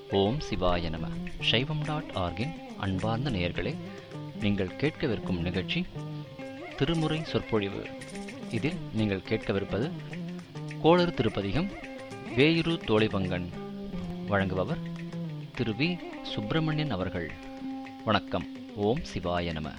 ஓம் சிவாய நம சைவம் டாட் ஆர்கின் அன்பார்ந்த நேயர்களே நீங்கள் கேட்கவிருக்கும் நிகழ்ச்சி திருமுறை சொற்பொழிவு இதில் நீங்கள் கேட்கவிருப்பது கோளறு திருப்பதிகம் வேயுரு தோழிபங்கன் வழங்குபவர் திரு வி சுப்பிரமணியன் அவர்கள் வணக்கம் ஓம் சிவாய நம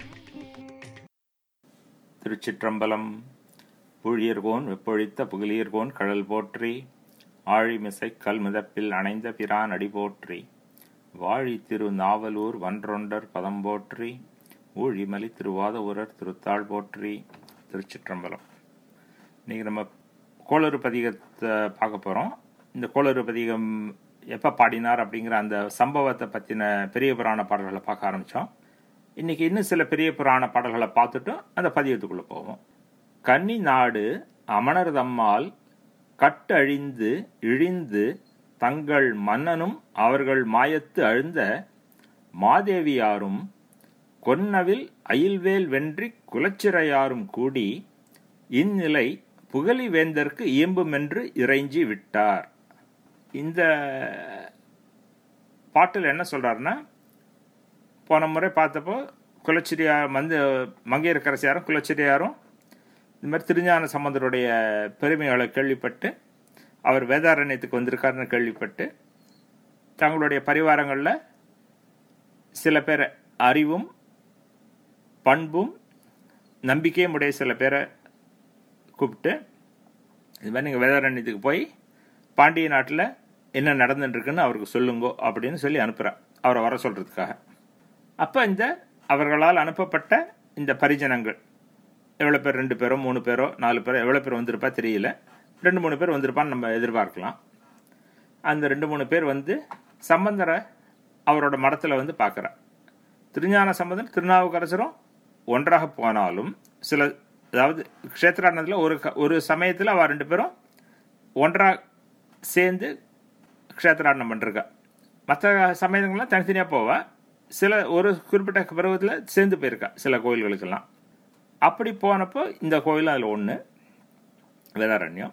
திருச்சிற்றம்பலம் புழியர்கோன் வெப்பொழித்த புகழியர்கோன் கடல் போற்றி ஆழிமிசை கல்மிதப்பில் அணைந்த பிரான் அடி போற்றி வாழி திரு நாவலூர் வன்றொண்டர் பதம் போற்றி ஊழிமலி திருவாத ஊரர் திருத்தாள் போற்றி திருச்சிற்றம்பலம் இன்னைக்கு நம்ம கோளறு பதிகத்தை பார்க்க போகிறோம் இந்த கோளறு பதிகம் எப்போ பாடினார் அப்படிங்கிற அந்த சம்பவத்தை பற்றின பெரிய புராண பாடல்களை பார்க்க ஆரம்பித்தோம் இன்னைக்கு இன்னும் சில பெரிய புராண பாடல்களை பார்த்துட்டு அந்த பதியத்துக்குள்ளே போவோம் கன்னி நாடு அமணர் தம்மால் கட்டழிந்து இழிந்து தங்கள் மன்னனும் அவர்கள் மாயத்து அழுந்த மாதேவியாரும் கொன்னவில் அயில்வேல் வென்றி குலச்சிறையாரும் கூடி இந்நிலை புகழி வேந்தற்கு இயம்புமென்று இறைஞ்சி விட்டார் இந்த பாட்டில் என்ன சொல்றாருன்னா போன முறை பார்த்தப்போ குலச்சிரியார் வந்து மங்கையரக்கரசியாரும் குலச்சிரியாரும் இந்த மாதிரி திருஞான சம்பந்தருடைய பெருமைகளை கேள்விப்பட்டு அவர் வேதாரண்யத்துக்கு வந்திருக்காருன்னு கேள்விப்பட்டு தங்களுடைய பரிவாரங்களில் சில பேரை அறிவும் பண்பும் நம்பிக்கையும் உடைய சில பேரை கூப்பிட்டு இது மாதிரி நீங்கள் வேதாரண்யத்துக்கு போய் பாண்டிய நாட்டில் என்ன நடந்துட்டுருக்குன்னு அவருக்கு சொல்லுங்கோ அப்படின்னு சொல்லி அனுப்புகிறார் அவரை வர சொல்கிறதுக்காக அப்போ இந்த அவர்களால் அனுப்பப்பட்ட இந்த பரிஜனங்கள் எவ்வளோ பேர் ரெண்டு பேரோ மூணு பேரோ நாலு பேரோ எவ்வளோ பேர் வந்திருப்பா தெரியல ரெண்டு மூணு பேர் வந்திருப்பான்னு நம்ம எதிர்பார்க்கலாம் அந்த ரெண்டு மூணு பேர் வந்து சம்பந்தரை அவரோட மடத்தில் வந்து பார்க்குறார் திருஞான சம்பந்தன் திருநாவுக்கரசரும் ஒன்றாக போனாலும் சில அதாவது க்ஷேத்ரானத்தில் ஒரு ஒரு சமயத்தில் அவள் ரெண்டு பேரும் ஒன்றாக சேர்ந்து க்ஷேத்ராடனம் பண்ணிருக்கா மற்ற சமயங்கள்லாம் தனித்தனியாக போவா சில ஒரு குறிப்பிட்ட பருவத்தில் சேர்ந்து போயிருக்கா சில கோயில்களுக்கெல்லாம் அப்படி போனப்போ இந்த கோயில் அதில் ஒன்று வேதாரண்யம்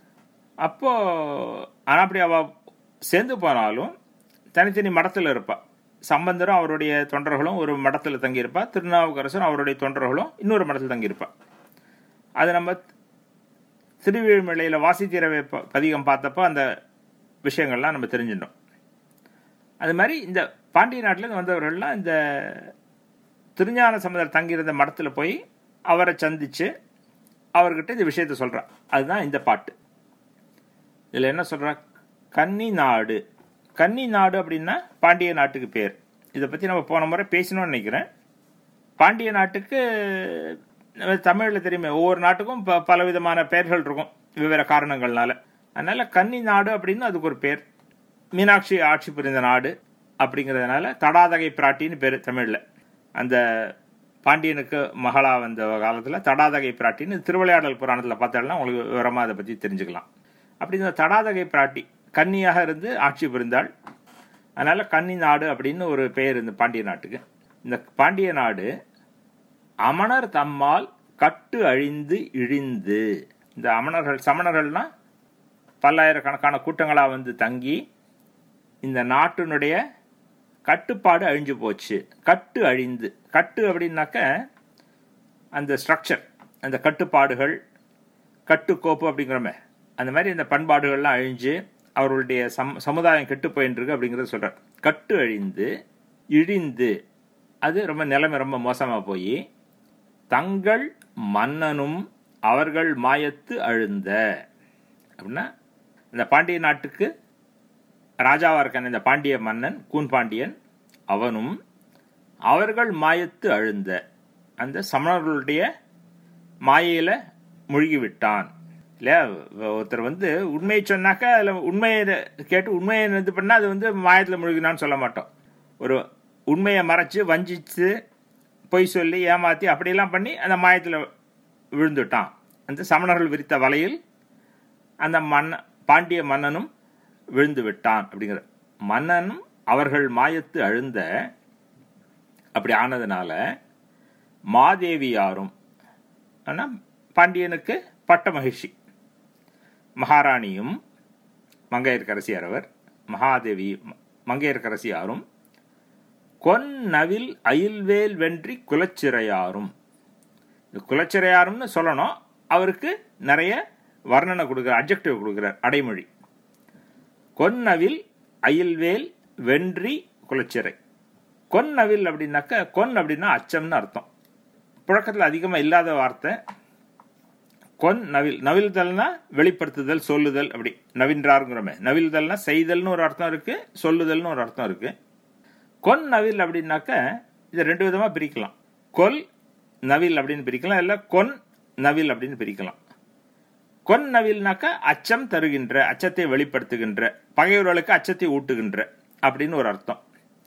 அப்போது ஆனால் அப்படி அவள் சேர்ந்து போனாலும் தனித்தனி மடத்தில் இருப்பாள் சம்பந்தரும் அவருடைய தொண்டர்களும் ஒரு மடத்தில் தங்கியிருப்பா திருநாவுக்கரசரும் அவருடைய தொண்டர்களும் இன்னொரு மடத்தில் தங்கியிருப்பா அது நம்ம திருவிழிமலையில் வாசித்தீரவை பதிகம் பார்த்தப்போ அந்த விஷயங்கள்லாம் நம்ம தெரிஞ்சிட்டோம் அது மாதிரி இந்த பாண்டிய நாட்டிலேருந்து வந்தவர்கள்லாம் இந்த திருஞான சம்பந்தர் தங்கியிருந்த மடத்தில் போய் அவரை சந்திச்சு அவர்கிட்ட இந்த விஷயத்த சொல்கிறார் அதுதான் இந்த பாட்டு இதில் என்ன சொல்கிறா கன்னி நாடு கன்னி நாடு அப்படின்னா பாண்டிய நாட்டுக்கு பேர் இதை பற்றி நம்ம போன முறை பேசணும்னு நினைக்கிறேன் பாண்டிய நாட்டுக்கு தமிழில் தெரியுமே ஒவ்வொரு நாட்டுக்கும் ப பலவிதமான பெயர்கள் இருக்கும் வெவ்வேறு காரணங்கள்னால அதனால் கன்னி நாடு அப்படின்னு அதுக்கு ஒரு பேர் மீனாட்சி ஆட்சி புரிந்த நாடு அப்படிங்கிறதுனால தடாதகை பிராட்டின்னு பேர் தமிழில் அந்த பாண்டியனுக்கு மகளா வந்த காலத்தில் தடாதகை பிராட்டின்னு திருவிளையாடல் புராணத்தில் பார்த்தாலும் உங்களுக்கு விவரமாக அதை பற்றி தெரிஞ்சுக்கலாம் அப்படி இந்த தடாதகை பிராட்டி கன்னியாக இருந்து ஆட்சி புரிந்தாள் அதனால் கன்னி நாடு அப்படின்னு ஒரு பெயர் இந்த பாண்டிய நாட்டுக்கு இந்த பாண்டிய நாடு அமணர் தம்மால் கட்டு அழிந்து இழிந்து இந்த அமணர்கள் சமணர்கள்னா பல்லாயிரக்கணக்கான கூட்டங்களாக வந்து தங்கி இந்த நாட்டினுடைய கட்டுப்பாடு அழிஞ்சு போச்சு கட்டு அழிந்து கட்டு அப்படின்னாக்க அந்த ஸ்ட்ரக்சர் அந்த கட்டுப்பாடுகள் கட்டுக்கோப்பு அப்படிங்கிறமே அந்த மாதிரி இந்த பண்பாடுகள்லாம் அழிஞ்சு அவர்களுடைய சம் சமுதாயம் கெட்டு போயின்னு அப்படிங்கிறத சொல்கிறார் கட்டு அழிந்து இழிந்து அது ரொம்ப நிலைமை ரொம்ப மோசமாக போய் தங்கள் மன்னனும் அவர்கள் மாயத்து அழுந்த அப்படின்னா இந்த பாண்டிய நாட்டுக்கு ராஜாவாக இருக்கான இந்த பாண்டிய மன்னன் கூன் பாண்டியன் அவனும் அவர்கள் மாயத்து அழுந்த அந்த சமணர்களுடைய மாயையில் மூழ்கிவிட்டான் இல்லையா ஒருத்தர் வந்து உண்மையை சொன்னாக்கா அதில் உண்மையை கேட்டு உண்மையை இது பண்ணால் அது வந்து மாயத்தில் முழுகினான்னு சொல்ல மாட்டோம் ஒரு உண்மையை மறைச்சு வஞ்சித்து பொய் சொல்லி ஏமாற்றி அப்படியெல்லாம் பண்ணி அந்த மாயத்தில் விழுந்துட்டான் அந்த சமணர்கள் விரித்த வலையில் அந்த மன்ன பாண்டிய மன்னனும் விழுந்து விட்டான் அப்படிங்கிற மன்னனும் அவர்கள் மாயத்து அழுந்த அப்படி ஆனதுனால மாதேவியாரும் ஆனால் பாண்டியனுக்கு பட்ட மகிழ்ச்சி மகாராணியும் மங்கையர்கரசியார் அவர் மகாதேவி மங்கையர்க்கரசியாரும் கொன் நவில் அயில்வேல் வென்றி குலச்சிறையாரும் இந்த குலச்சிறையாரும்னு சொல்லணும் அவருக்கு நிறைய வர்ணனை கொடுக்குறார் அப்ஜெக்டிவ் கொடுக்குறார் அடைமொழி கொன்னவில் அயில்வேல் வென்றி குலச்சிறை கொன்னவில் அப்படின்னாக்க கொன் அப்படின்னா அச்சம்னு அர்த்தம் புழக்கத்தில் அதிகமாக இல்லாத வார்த்தை கொன் நவில் நவில்தல்னா வெளிப்படுத்துதல் சொல்லுதல் அப்படி நவின்றாருங்கிறோமே நவில்தல்னா செய்தல்னு ஒரு அர்த்தம் இருக்கு சொல்லுதல்னு ஒரு அர்த்தம் இருக்கு கொன் நவில் அப்படின்னாக்க இதை ரெண்டு விதமாக பிரிக்கலாம் கொல் நவில் அப்படின்னு பிரிக்கலாம் இல்லை கொன் நவில் அப்படின்னு பிரிக்கலாம் கொன் நவில்னாக்க அச்சம் தருகின்ற அச்சத்தை வெளிப்படுத்துகின்ற பகைவர்களுக்கு அச்சத்தை ஊட்டுகின்ற அப்படின்னு ஒரு அர்த்தம்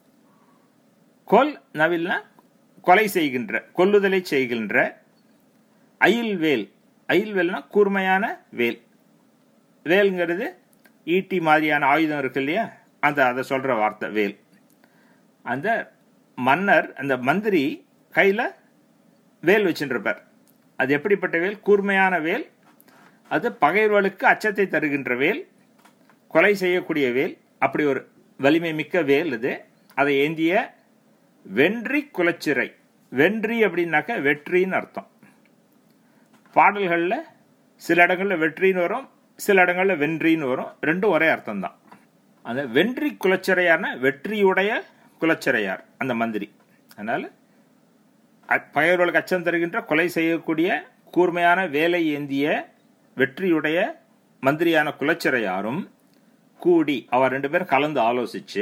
கொல் நவில்னா கொலை செய்கின்ற கொல்லுதலை செய்கின்ற அயில்வேல் அயில்வேல்னா கூர்மையான வேல் வேல்ங்கிறது ஈட்டி மாதிரியான ஆயுதம் இருக்கு இல்லையா அந்த அதை சொல்ற வார்த்தை வேல் அந்த மன்னர் அந்த மந்திரி கையில் வேல் வச்சுருப்பார் அது எப்படிப்பட்ட வேல் கூர்மையான வேல் அது பகைவர்களுக்கு அச்சத்தை தருகின்ற வேல் கொலை செய்யக்கூடிய வேல் அப்படி ஒரு வலிமை மிக்க வேல் இது அதை ஏந்திய வென்றி குலச்சிறை வென்றி அப்படின்னாக்க வெற்றின்னு அர்த்தம் பாடல்களில் சில இடங்களில் வெற்றின்னு வரும் சில இடங்களில் வென்றின்னு வரும் ரெண்டும் ஒரே அர்த்தம் தான் அந்த வென்றி குலச்சிறையார்னா வெற்றியுடைய குலச்சிறையார் அந்த மந்திரி அதனால் பகைவர்களுக்கு அச்சம் தருகின்ற கொலை செய்யக்கூடிய கூர்மையான வேலை ஏந்திய வெற்றியுடைய மந்திரியான குலச்சிறையாரும் கூடி அவர் ரெண்டு பேரும் கலந்து ஆலோசிச்சு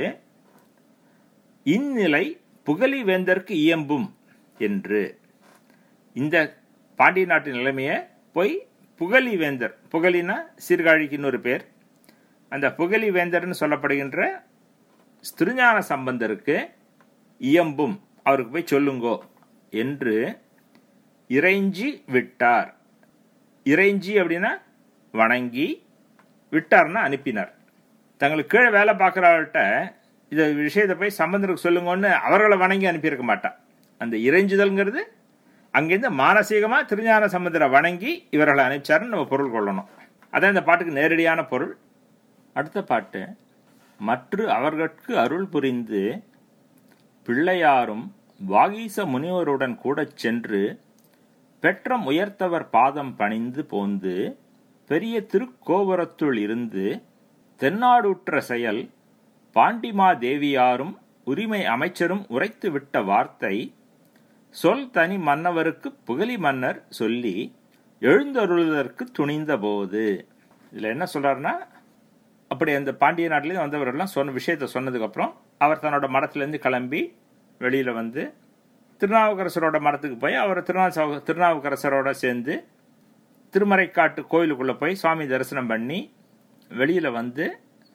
இந்நிலை புகழி வேந்தற்கு இயம்பும் என்று இந்த பாண்டிய நாட்டு நிலைமையை போய் புகழி வேந்தர் புகழினா சீர்காழிக்கு இன்னொரு பேர் அந்த புகழி வேந்தர்னு சொல்லப்படுகின்ற திருஞான சம்பந்தருக்கு இயம்பும் அவருக்கு போய் சொல்லுங்கோ என்று இறைஞ்சி விட்டார் இறைஞ்சி அப்படின்னா வணங்கி விட்டார்னா அனுப்பினார் தங்களுக்கு கீழே வேலை பார்க்குறவர்கிட்ட இந்த விஷயத்தை போய் சம்பந்தருக்கு சொல்லுங்கன்னு அவர்களை வணங்கி அனுப்பியிருக்க மாட்டான் அந்த இறைஞ்சுதல்ங்கிறது அங்கேருந்து மானசீகமாக திருஞான சம்பந்தரை வணங்கி இவர்களை அனுப்பிச்சாருன்னு நம்ம பொருள் கொள்ளணும் அதான் இந்த பாட்டுக்கு நேரடியான பொருள் அடுத்த பாட்டு மற்ற அவர்கட்கு அருள் புரிந்து பிள்ளையாரும் வாகீச முனிவருடன் கூட சென்று பெற்றம் உயர்த்தவர் பாதம் பணிந்து போந்து பெரிய திருக்கோபுரத்துள் இருந்து தென்னாடுற்ற செயல் பாண்டிமா தேவியாரும் உரிமை அமைச்சரும் உரைத்து விட்ட வார்த்தை சொல் தனி மன்னவருக்கு புகழி மன்னர் சொல்லி எழுந்தருளுவதற்கு துணிந்த போது இதில் என்ன சொல்றாருன்னா அப்படி அந்த பாண்டிய நாட்டிலேருந்து வந்தவரெல்லாம் சொன்ன விஷயத்த சொன்னதுக்கப்புறம் அவர் தன்னோட மடத்துலேருந்து கிளம்பி வெளியில் வந்து திருநாவுக்கரசரோட மடத்துக்கு போய் அவர் திருநா திருநாவுக்கரசரோட சேர்ந்து திருமறைக்காட்டு கோயிலுக்குள்ளே போய் சுவாமி தரிசனம் பண்ணி வெளியில் வந்து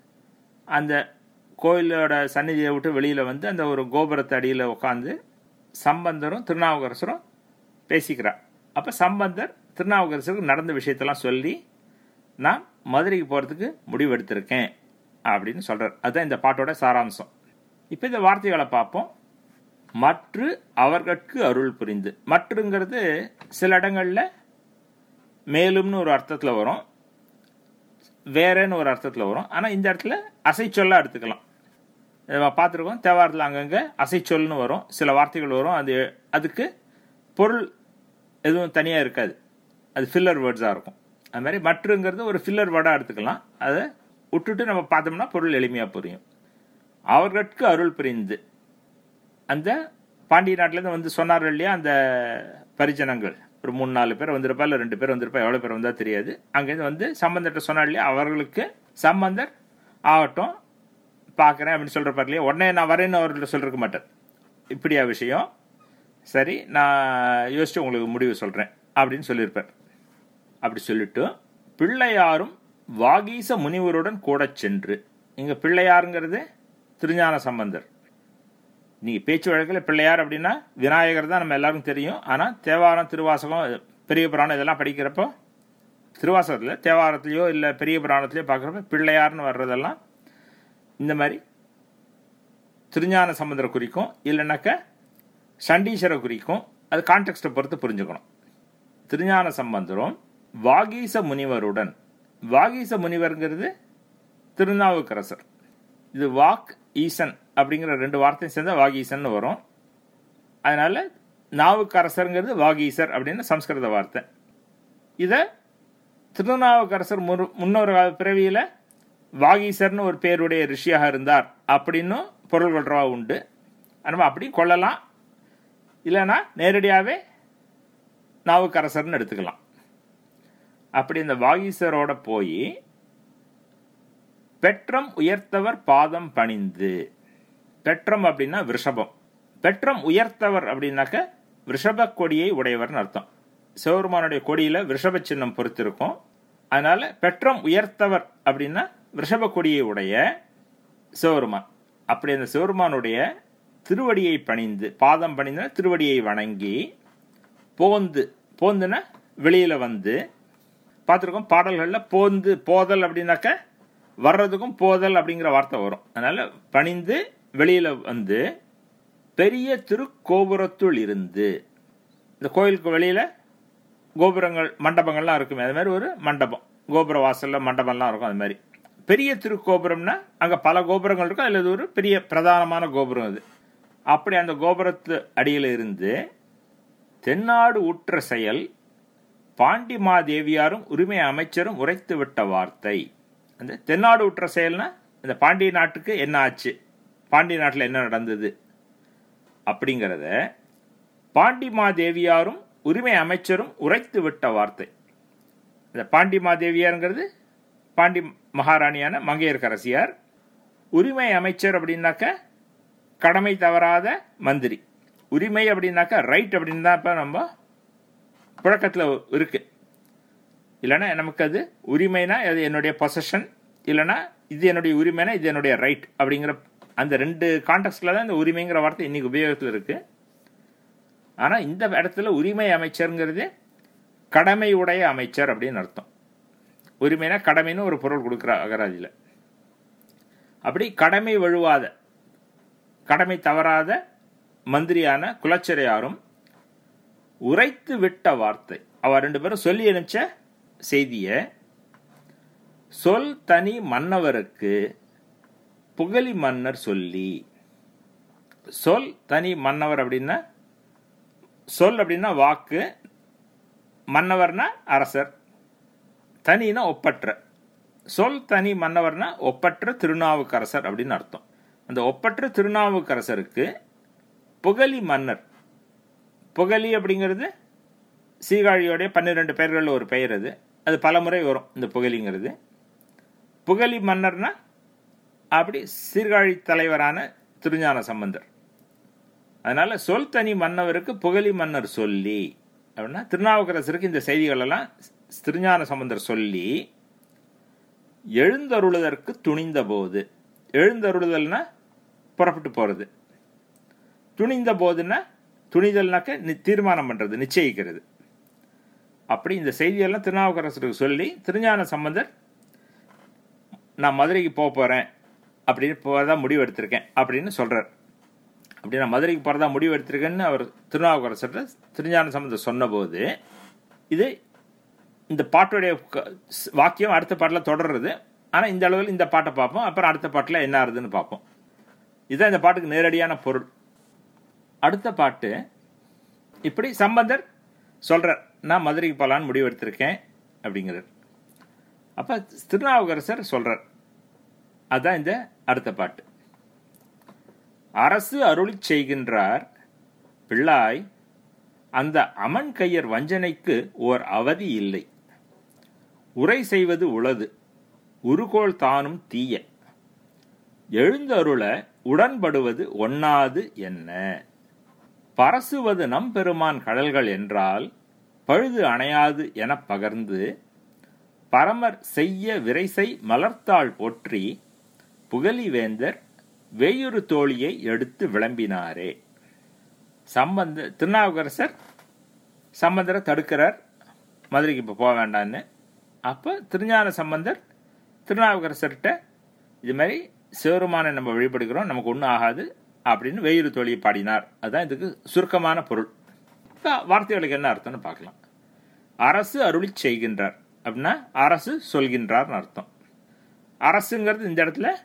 அந்த கோயிலோட சந்நிதியை விட்டு வெளியில் வந்து அந்த ஒரு கோபுரத்து அடியில் உட்காந்து சம்பந்தரும் திருநாவுக்கரசரும் பேசிக்கிறார் அப்போ சம்பந்தர் திருநாவுக்கரசருக்கு நடந்த விஷயத்தெல்லாம் சொல்லி நான் மதுரைக்கு போகிறதுக்கு முடிவெடுத்திருக்கேன் அப்படின்னு சொல்கிறார் அதுதான் இந்த பாட்டோட சாராம்சம் இப்போ இந்த வார்த்தைகளை பார்ப்போம் மற்ற அவர்கட்கு அருள் புரிந்து மற்றுங்கிறது சில இடங்களில் மேலும்னு ஒரு அர்த்தத்தில் வரும் வேறேன்னு ஒரு அர்த்தத்தில் வரும் ஆனால் இந்த இடத்துல அசைச்சொல்லாக எடுத்துக்கலாம் பார்த்துருக்கோம் தேவாரத்தில் அங்கங்கே அசைச்சொல்னு வரும் சில வார்த்தைகள் வரும் அது அதுக்கு பொருள் எதுவும் தனியாக இருக்காது அது ஃபில்லர் வேர்ட்ஸாக இருக்கும் அது மாதிரி மற்றுங்கிறது ஒரு ஃபில்லர் வேர்டாக எடுத்துக்கலாம் அதை விட்டுட்டு நம்ம பார்த்தோம்னா பொருள் எளிமையாக புரியும் அவர்கட்கு அருள் புரிந்து அந்த பாண்டிய நாட்டிலேருந்து வந்து சொன்னார்கள் இல்லையா அந்த பரிஜனங்கள் ஒரு மூணு நாலு பேர் வந்திருப்பா இல்லை ரெண்டு பேர் வந்திருப்பா எவ்வளோ பேர் வந்தால் தெரியாது அங்கேருந்து வந்து சம்பந்தர்கிட்ட சொன்னார் இல்லையா அவர்களுக்கு சம்பந்தர் ஆகட்டும் பார்க்குறேன் அப்படின்னு சொல்கிறப்பார் இல்லையா உடனே நான் வரேன்னு அவர்கிட்ட சொல்லிருக்க மாட்டார் இப்படியா விஷயம் சரி நான் யோசிச்சு உங்களுக்கு முடிவு சொல்கிறேன் அப்படின்னு சொல்லியிருப்பார் அப்படி சொல்லிட்டு பிள்ளையாரும் வாகீச முனிவருடன் கூட சென்று இங்கே பிள்ளையாருங்கிறது திருஞான சம்பந்தர் நீங்கள் பேச்சு வழக்கில் பிள்ளையார் அப்படின்னா விநாயகர் தான் நம்ம எல்லாருக்கும் தெரியும் ஆனால் தேவாரம் திருவாசகம் பெரிய புராணம் இதெல்லாம் படிக்கிறப்போ திருவாசகத்தில் தேவாரத்துலேயோ இல்லை பெரிய புராணத்துலேயோ பார்க்குறப்ப பிள்ளையார்னு வர்றதெல்லாம் இந்த மாதிரி திருஞான சமுதிர குறிக்கும் இல்லைனாக்க சண்டீஸ்வர குறிக்கும் அது கான்டெக்ட்டை பொறுத்து புரிஞ்சுக்கணும் திருஞான சம்பந்தரும் வாகீச முனிவருடன் வாகீச முனிவருங்கிறது திருநாவுக்கரசர் இது வாக் ஈசன் அப்படிங்கிற ரெண்டு வார்த்தையும் சேர்ந்தா வாகீசன் வரும் அதனால நாவுக்கரசருங்கிறது வாகீசர் அப்படின்னு சம்ஸ்கிருத வார்த்தை இதை திருநாவுக்கரசர் முரு முன்னொரு கால பிறவியில் வாகீசர்னு ஒரு பேருடைய ரிஷியாக இருந்தார் அப்படின்னும் பொருள் கொள்றவா உண்டு நம்ம அப்படி கொள்ளலாம் இல்லைன்னா நேரடியாகவே நாவுக்கரசர்னு எடுத்துக்கலாம் அப்படி இந்த வாகீசரோட போய் பெற்றம் உயர்த்தவர் பாதம் பணிந்து பெற்றம் அப்படின்னா விஷபம் பெற்றம் உயர்த்தவர் அப்படின்னாக்க விஷப கொடியை உடையவர்னு அர்த்தம் சிவபெருமானுடைய கொடியில விஷப சின்னம் பொறுத்திருக்கும் அதனால பெற்றம் உயர்த்தவர் அப்படின்னா விஷப கொடியை உடைய சிவபெருமான் அப்படி அந்த சிவபெருமானுடைய திருவடியை பணிந்து பாதம் பணிந்த திருவடியை வணங்கி போந்து போந்துன்னா வெளியில வந்து பார்த்துருக்கோம் பாடல்களில் போந்து போதல் அப்படின்னாக்க வர்றதுக்கும் போதல் அப்படிங்கிற வார்த்தை வரும் அதனால பணிந்து வெளியில வந்து பெரிய திருக்கோபுரத்துள் இருந்து இந்த கோயிலுக்கு வெளியில கோபுரங்கள் மண்டபங்கள்லாம் இருக்குமே அது மாதிரி ஒரு மண்டபம் கோபுர வாசல்ல மண்டபம்லாம் இருக்கும் அது மாதிரி பெரிய திருக்கோபுரம்னா அங்க பல கோபுரங்கள் இருக்கும் அதுல இது ஒரு பெரிய பிரதானமான கோபுரம் அது அப்படி அந்த கோபுரத்து அடியில் இருந்து தென்னாடு உற்ற செயல் பாண்டி மாதேவியாரும் உரிமை அமைச்சரும் உரைத்து விட்ட வார்த்தை அந்த தென்னாடு உற்ற செயல்னா இந்த பாண்டிய நாட்டுக்கு என்ன ஆச்சு பாண்டிய நாட்டில் என்ன நடந்தது அப்படிங்கிறத பாண்டி மாதேவியாரும் உரிமை அமைச்சரும் உரைத்து விட்ட வார்த்தை இந்த பாண்டி மாதேவியாருங்கிறது பாண்டி மகாராணியான மங்கையர்கரசியார் உரிமை அமைச்சர் அப்படின்னாக்க கடமை தவறாத மந்திரி உரிமை அப்படின்னாக்கா ரைட் அப்படின்னு தான் இப்போ நம்ம புழக்கத்தில் இருக்கு இல்லைன்னா நமக்கு அது உரிமைனா அது என்னுடைய பொசஷன் இல்லைன்னா இது என்னுடைய உரிமைனா இது என்னுடைய ரைட் அப்படிங்கிற அந்த ரெண்டு கான்டெக்ட்ல தான் இந்த உரிமைங்கிற வார்த்தை இன்னைக்கு உபயோகத்தில் இருக்கு ஆனால் இந்த இடத்துல உரிமை அமைச்சருங்கிறது கடமை உடைய அமைச்சர் அப்படின்னு அர்த்தம் உரிமைனா கடமைன்னு ஒரு பொருள் கொடுக்குற அகராதியில் அப்படி கடமை வழுவாத கடமை தவறாத மந்திரியான குலச்சரையாரும் உரைத்து விட்ட வார்த்தை அவ ரெண்டு பேரும் சொல்லி அனுப்பிச்ச செய்திய சொல் தனி மன்னவருக்கு புகழி மன்னர் சொல்லி சொல் தனி மன்னவர் அப்படின்னா சொல் அப்படின்னா வாக்கு மன்னவர்னா அரசர் தனினா ஒப்பற்ற சொல் தனி மன்னவர்னா ஒப்பற்ற திருநாவுக்கரசர் அப்படின்னு அர்த்தம் அந்த ஒப்பற்ற திருநாவுக்கரசருக்கு புகழி மன்னர் புகழி அப்படிங்கிறது சீகாழியோடைய பன்னிரெண்டு பெயர்களில் ஒரு பெயர் அது அது பல முறை வரும் இந்த புகழிங்கிறது புகழி மன்னர்னா அப்படி சீர்காழி தலைவரான திருஞான சம்பந்தர் அதனால சொல் தனி மன்னவருக்கு புகழி மன்னர் சொல்லி அப்படின்னா திருநாவுக்கரசருக்கு இந்த செய்திகள் எல்லாம் திருஞான சம்பந்தர் சொல்லி எழுந்தருளுதற்கு துணிந்த போது எழுந்தருளுதல்னா புறப்பட்டு போறது துணிந்த போதுன்னா துணிதல்னாக்க நி- தீர்மானம் பண்றது நிச்சயிக்கிறது அப்படி இந்த செய்தியெல்லாம் திருநாவுக்கரசருக்கு சொல்லி திருஞான சம்பந்தர் நான் மதுரைக்கு போக போறேன் அப்படின்னு போறதா முடிவு எடுத்திருக்கேன் அப்படின்னு சொல்றார் அப்படி நான் மதுரைக்கு போறதா முடிவு எடுத்திருக்கேன்னு அவர் திருநாவுக்கரசர் திருஞான சம்பந்தர் சொன்னபோது இது இந்த பாட்டுடைய க- ஸ்- வாக்கியம் அடுத்த பாட்டில் தொடர்றது ஆனால் இந்த அளவில் இந்த பாட்டை பார்ப்போம் அப்புறம் அடுத்த பாட்டில் என்ன ஆறுதுன்னு பார்ப்போம் இதுதான் இந்த பாட்டுக்கு நேரடியான பொருள் அடுத்த பாட்டு இப்படி சம்பந்தர் சொல்றார் நான் மதுரைக்கு போகலான்னு முடிவு எடுத்திருக்கேன் அப்படிங்கிறார் அப்ப திருநாவுக்கரசர் சொல்றார் அதான் இந்த அடுத்த பாட்டு அரசு அருளிச் செய்கின்றார் பிள்ளாய் அந்த அமன் கையர் வஞ்சனைக்கு ஓர் அவதி இல்லை உரை செய்வது உளது உருகோள் தானும் தீய எழுந்தருள உடன்படுவது ஒண்ணாது என்ன பரசுவது நம்பெருமான் கடல்கள் என்றால் பழுது அணையாது எனப் பகர்ந்து பரமர் செய்ய விரைசை மலர்த்தாள் போற்றி புகலி வேந்தர் வேயுறு தோழியை எடுத்து விளம்பினாரே சம்பந்த திருநாவுக்கரசர் சம்பந்தரை தடுக்கிறார் மதுரைக்கு இப்போ போக வேண்டான்னு அப்போ திருஞான சம்பந்தர் திருநாவுக்கரசர்கிட்ட இது மாதிரி சிவருமானை நம்ம வழிபடுகிறோம் நமக்கு ஒன்றும் ஆகாது அப்படின்னு வெயிறு தோழியை பாடினார் அதுதான் இதுக்கு சுருக்கமான பொருள் இப்போ வார்த்தைகளுக்கு என்ன அர்த்தம்னு பார்க்கலாம் அரசு அருளிச் செய்கின்றார் அப்படின்னா அரசு சொல்கின்றார்னு அர்த்தம் அரசுங்கிறது இந்த இடத்துல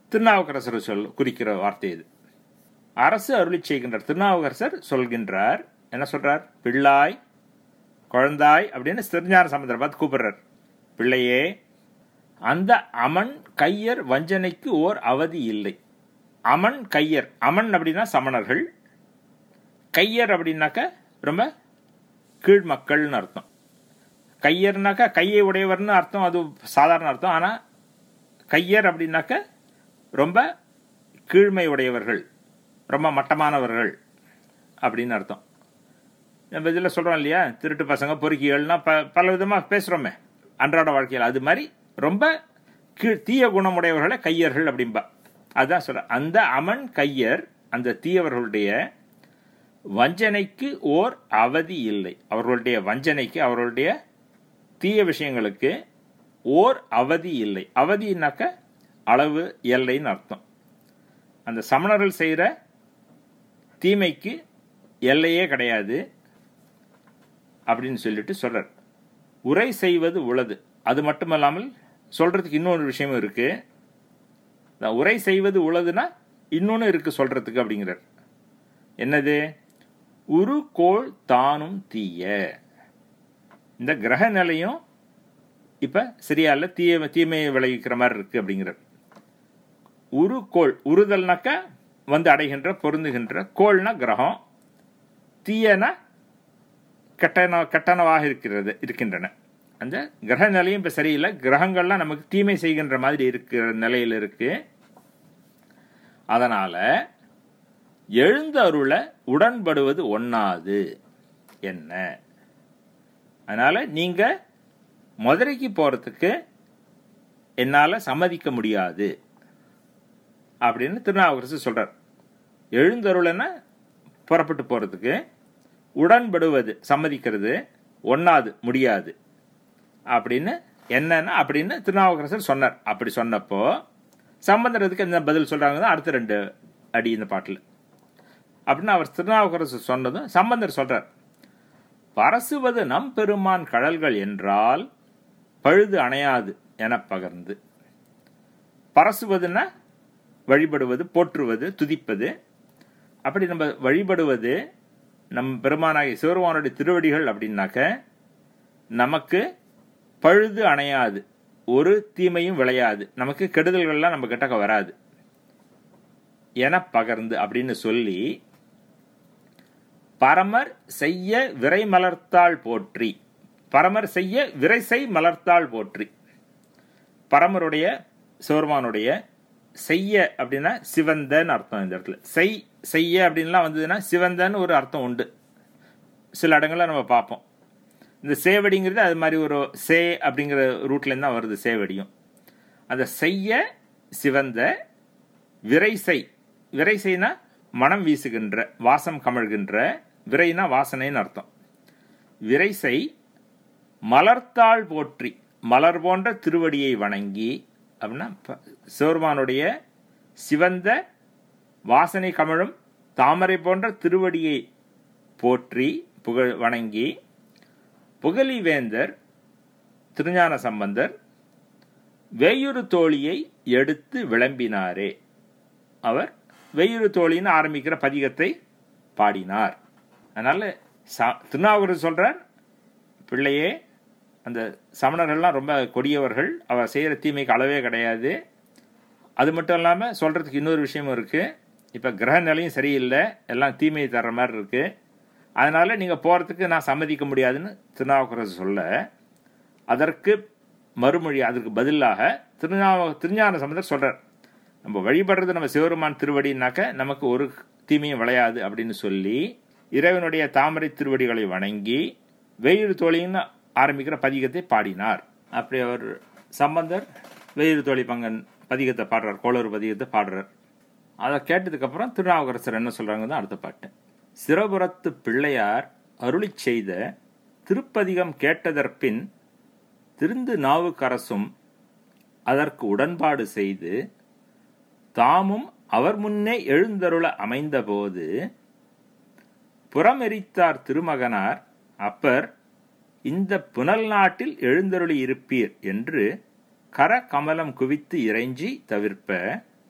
திருநாவுக்கரசர் சொல் குறிக்கிற வார்த்தை இது அரசு அருளி செய்கின்றார் திருநாவுக்கரசர் சொல்கின்றார் என்ன சொல்றார் பிள்ளாய் குழந்தாய் அப்படின்னு திருஞான சமுதிரம் பார்த்து கூப்பிடுறார் பிள்ளையே அந்த அமன் கையர் வஞ்சனைக்கு ஓர் அவதி இல்லை அமன் கையர் அமன் அப்படின்னா சமணர்கள் கையர் அப்படின்னாக்க ரொம்ப கீழ் மக்கள்னு அர்த்தம் கையர்னாக்கா கையை உடையவர்னு அர்த்தம் அது சாதாரண அர்த்தம் ஆனால் கையர் அப்படின்னாக்க ரொம்ப கீழ்மை உடையவர்கள் ரொம்ப மட்டமானவர்கள் அப்படின்னு அர்த்தம் நம்ம இதில் சொல்கிறோம் இல்லையா திருட்டு பசங்க பொறுக்கிகள்னா ப பல விதமாக பேசுகிறோமே அன்றாட வாழ்க்கையில் அது மாதிரி ரொம்ப கீழ் தீய குணமுடையவர்களை கையர்கள் அப்படின்பா அதுதான் சொல்கிறேன் அந்த அமன் கையர் அந்த தீயவர்களுடைய வஞ்சனைக்கு ஓர் அவதி இல்லை அவர்களுடைய வஞ்சனைக்கு அவர்களுடைய தீய விஷயங்களுக்கு ஓர் அவதி இல்லை அவதினாக்க அளவு எல்லைன்னு அர்த்தம் அந்த சமணர்கள் செய்கிற தீமைக்கு எல்லையே கிடையாது அப்படின்னு சொல்லிட்டு சொல்றார் உரை செய்வது உளது அது மட்டுமல்லாமல் சொல்றதுக்கு இன்னொரு விஷயமும் இருக்கு உரை செய்வது உளதுன்னா இன்னொன்று இருக்கு சொல்றதுக்கு அப்படிங்கிறார் என்னது உரு கோள் தானும் தீய இந்த கிரக நிலையும் இப்ப சரியா தீய தீமையை விளைவிக்கிற மாதிரி இருக்கு அப்படிங்கிறார் உரு கோள் உருதல்னாக்க வந்து அடைகின்ற பொருந்துகின்ற கோள்னா கிரகம் தீயனா கெட்டன கெட்டனவாக இருக்கிறது இருக்கின்றன அந்த கிரக நிலையும் இப்போ சரியில்லை கிரகங்கள்லாம் நமக்கு தீமை செய்கின்ற மாதிரி இருக்கிற நிலையில் இருக்கு அதனால எழுந்த அருள உடன்படுவது ஒண்ணாது என்ன அதனால நீங்க மதுரைக்கு போறதுக்கு என்னால சம்மதிக்க முடியாது அப்படின்னு திருநாவுக்கரசு சொல்றார் எழுந்தருளன புறப்பட்டு போறதுக்கு உடன்படுவது சம்மதிக்கிறது ஒண்ணாது முடியாது அப்படின்னு என்னன்னா அப்படின்னு திருநாவுக்கரசர் சொன்னார் அப்படி சொன்னப்போ சம்பந்தத்துக்கு என்ன பதில் சொல்றாங்கன்னா அடுத்த ரெண்டு அடி இந்த பாட்டில் அப்படின்னு அவர் திருநாவுக்கரசர் சொன்னதும் சம்பந்தர் சொல்றார் பரசுவது நம் பெருமான் கடல்கள் என்றால் பழுது அணையாது என பகர்ந்து பரசுவதுன்னா வழிபடுவது போற்றுவது துதிப்பது அப்படி நம்ம வழிபடுவது நம் பெருமானாகிய சிவருமானுடைய திருவடிகள் அப்படின்னாக்க நமக்கு பழுது அணையாது ஒரு தீமையும் விளையாது நமக்கு கெடுதல்கள்லாம் நம்ம கிட்டக்க வராது என பகர்ந்து அப்படின்னு சொல்லி பரமர் செய்ய விரை மலர்த்தாள் போற்றி பரமர் செய்ய விரைசை மலர்த்தாள் போற்றி பரமருடைய சிவருமானுடைய செய்ய அப்படின்னா சிவந்தன்னு அர்த்தம் இந்த இடத்துல செய் செய்ய அப்படின்லாம் வந்ததுன்னா சிவந்தன்னு ஒரு அர்த்தம் உண்டு சில இடங்களில் நம்ம பார்ப்போம் இந்த சேவடிங்கிறது அது மாதிரி ஒரு சே அப்படிங்கிற ரூட்லேருந்து தான் வருது சேவடியும் அந்த செய்ய சிவந்த விரைசை விரைசைனா மனம் வீசுகின்ற வாசம் கமழ்கின்ற விரைனா வாசனைன்னு அர்த்தம் விரைசை மலர்த்தாள் போற்றி மலர் போன்ற திருவடியை வணங்கி அப்படின்னா சிவருமானுடைய சிவந்த வாசனை கமழும் தாமரை போன்ற திருவடியை போற்றி புகழ் வணங்கி புகழிவேந்தர் திருஞான சம்பந்தர் வெய்யுறு தோழியை எடுத்து விளம்பினாரே அவர் வெய்யுறு தோழின்னு ஆரம்பிக்கிற பதிகத்தை பாடினார் அதனால திருநாவுக்கரசர் சொல்றார் பிள்ளையே அந்த சமணர்கள்லாம் ரொம்ப கொடியவர்கள் அவர் செய்கிற தீமைக்கு அளவே கிடையாது அது மட்டும் இல்லாமல் சொல்கிறதுக்கு இன்னொரு விஷயமும் இருக்குது இப்போ கிரக நிலையும் சரியில்லை எல்லாம் தீமையை தர்ற மாதிரி இருக்குது அதனால் நீங்கள் போகிறதுக்கு நான் சம்மதிக்க முடியாதுன்னு திருநாவுக்கரசு சொல்ல அதற்கு மறுமொழி அதற்கு பதிலாக திருநாவ திருஞான சம்பந்தர் சொல்கிறார் நம்ம வழிபடுறது நம்ம சிவருமான் திருவடினாக்க நமக்கு ஒரு தீமையும் விளையாது அப்படின்னு சொல்லி இறைவனுடைய தாமரை திருவடிகளை வணங்கி வெயில் தோழின்னு ஆரம்பிக்கிற பதிகத்தை பாடினார் அப்படி அவர் சம்பந்தர் வெயில் தோழி பங்கன் பதிகத்தை பாடுறார் கோளூர் பதிகத்தை பாடுறார் அதை கேட்டதுக்கப்புறம் திருநாவுக்கரசர் என்ன சொல்கிறாங்க தான் அடுத்த பாட்டு சிறபுரத்து பிள்ளையார் அருளி செய்த திருப்பதிகம் கேட்டதற்பின் திருந்து நாவுக்கரசும் அதற்கு உடன்பாடு செய்து தாமும் அவர் முன்னே எழுந்தருள அமைந்தபோது புறமெரித்தார் திருமகனார் அப்பர் இந்த புனல் நாட்டில் எழுந்தருளி இருப்பீர் என்று கர கமலம் குவித்து இறைஞ்சி தவிர்ப்ப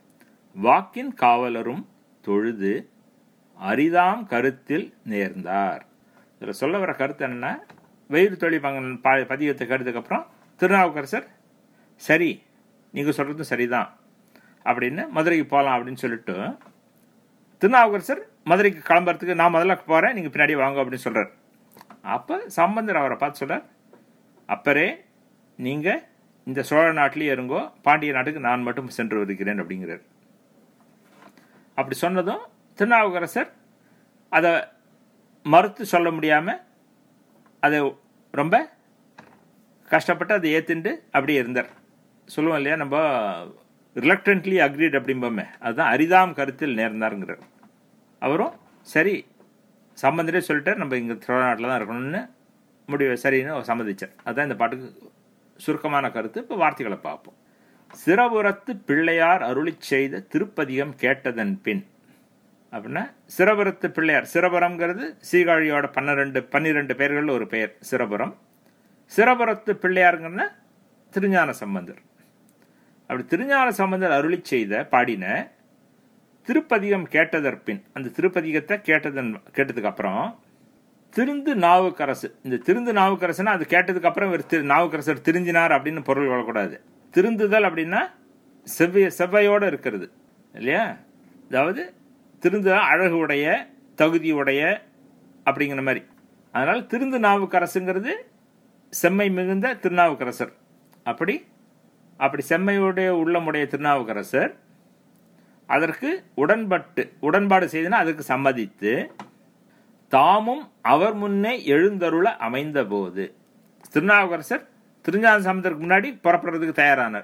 வாக்கின் காவலரும் தொழுது அரிதாம் கருத்தில் நேர்ந்தார் இதில் சொல்ல வர கருத்து என்னன்னா வயிறு தொழில் பதியத்தை கருத்துக்கு அப்புறம் திருநாவுக்கரசர் சரி நீங்கள் சொல்கிறதும் சரிதான் அப்படின்னு மதுரைக்கு போகலாம் அப்படின்னு சொல்லிட்டு திருநாவுக்கரசர் மதுரைக்கு கிளம்புறதுக்கு நான் முதல்ல போகிறேன் நீங்கள் பின்னாடி வாங்க அப்படின்னு சொல்கிறார் அப்போ சம்பந்தர் அவரை பார்த்து சொல்கிறார் அப்பரே நீங்கள் இந்த சோழ நாட்டிலேயே இருங்கோ பாண்டிய நாட்டுக்கு நான் மட்டும் சென்று வருகிறேன் அப்படிங்கிறார் அப்படி சொன்னதும் திருநாவுக்கரசர் அதை மறுத்து சொல்ல முடியாமல் அதை ரொம்ப கஷ்டப்பட்டு அதை ஏற்றுண்டு அப்படியே இருந்தார் சொல்லுவோம் இல்லையா நம்ம ரிலக்டன்ட்லி அக்ரீட் அப்படிம்போமே அதுதான் அரிதாம் கருத்தில் நேர்ந்தாருங்கிறார் அவரும் சரி சம்பந்தரே சொல்லிட்டார் நம்ம இங்கே திருநாட்டில் தான் இருக்கணும்னு முடிவு சரின்னு சம்மதிச்சார் அதுதான் இந்த பாட்டுக்கு சுருக்கமான கருத்து இப்போ வார்த்தைகளை பார்ப்போம் சிறபுரத்து பிள்ளையார் அருளி செய்த திருப்பதிகம் கேட்டதன் பின் அப்படின்னா சிறபுரத்து பிள்ளையார் சிறபுரம்ங்கிறது சீகாழியோட பன்னிரெண்டு பன்னிரெண்டு பெயர்கள் ஒரு பெயர் சிறபுரம் சிறபுரத்து பிள்ளையாருங்கன்னா திருஞான சம்பந்தர் அப்படி திருஞான சம்பந்தர் அருளி செய்த பாடின திருப்பதிகம் கேட்டதற்பின் அந்த திருப்பதிகத்தை கேட்டதன் கேட்டதுக்கு அப்புறம் திருந்து நாவுக்கரசு இந்த திருந்து நாவுக்கரசுனா அது கேட்டதுக்கு அப்புறம் இவர் திரு நாவுக்கரசர் திருந்தினார் அப்படின்னு பொருள் கொள்ளக்கூடாது திருந்துதல் அப்படின்னா செவ்விய செவ்வையோடு இருக்கிறது இல்லையா அதாவது திருந்துதல் அழகு உடைய தகுதி உடைய அப்படிங்கிற மாதிரி அதனால் திருந்து நாவுக்கரசுங்கிறது செம்மை மிகுந்த திருநாவுக்கரசர் அப்படி அப்படி செம்மையுடைய உள்ளமுடைய திருநாவுக்கரசர் அதற்கு உடன்பட்டு உடன்பாடு செய்தனா அதுக்கு சம்மதித்து தாமும் அவர் முன்னே எழுந்தருள அமைந்த போது திருநாவுக்கரசர் திருஞான சம்பந்தருக்கு முன்னாடி புறப்படுறதுக்கு தயாரானார்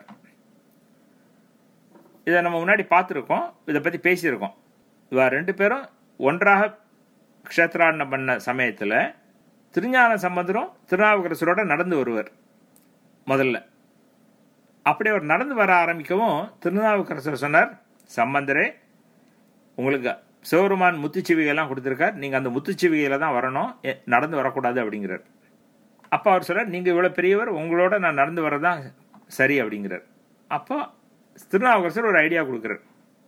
இதை நம்ம முன்னாடி பார்த்துருக்கோம் இதை பற்றி பேசியிருக்கோம் இவ ரெண்டு பேரும் ஒன்றாக க்ஷேத்ராடனம் பண்ண சமயத்தில் திருஞான சம்பந்தரும் திருநாவுக்கரசரோட நடந்து வருவர் முதல்ல அப்படி அவர் நடந்து வர ஆரம்பிக்கவும் திருநாவுக்கரசர் சொன்னார் சம்பந்தரே உங்களுக்கு சிவருமான் முத்துச்சிவிகையெல்லாம் கொடுத்துருக்கார் நீங்கள் அந்த முத்துச்சிவிகையில் தான் வரணும் நடந்து வரக்கூடாது அப்படிங்கிறார் அப்போ அவர் சொல்கிறார் நீங்கள் இவ்வளோ பெரியவர் உங்களோட நான் நடந்து வரதான் சரி அப்படிங்கிறார் அப்போ திருநாவுக்கரசர் ஒரு ஐடியா கொடுக்குறார்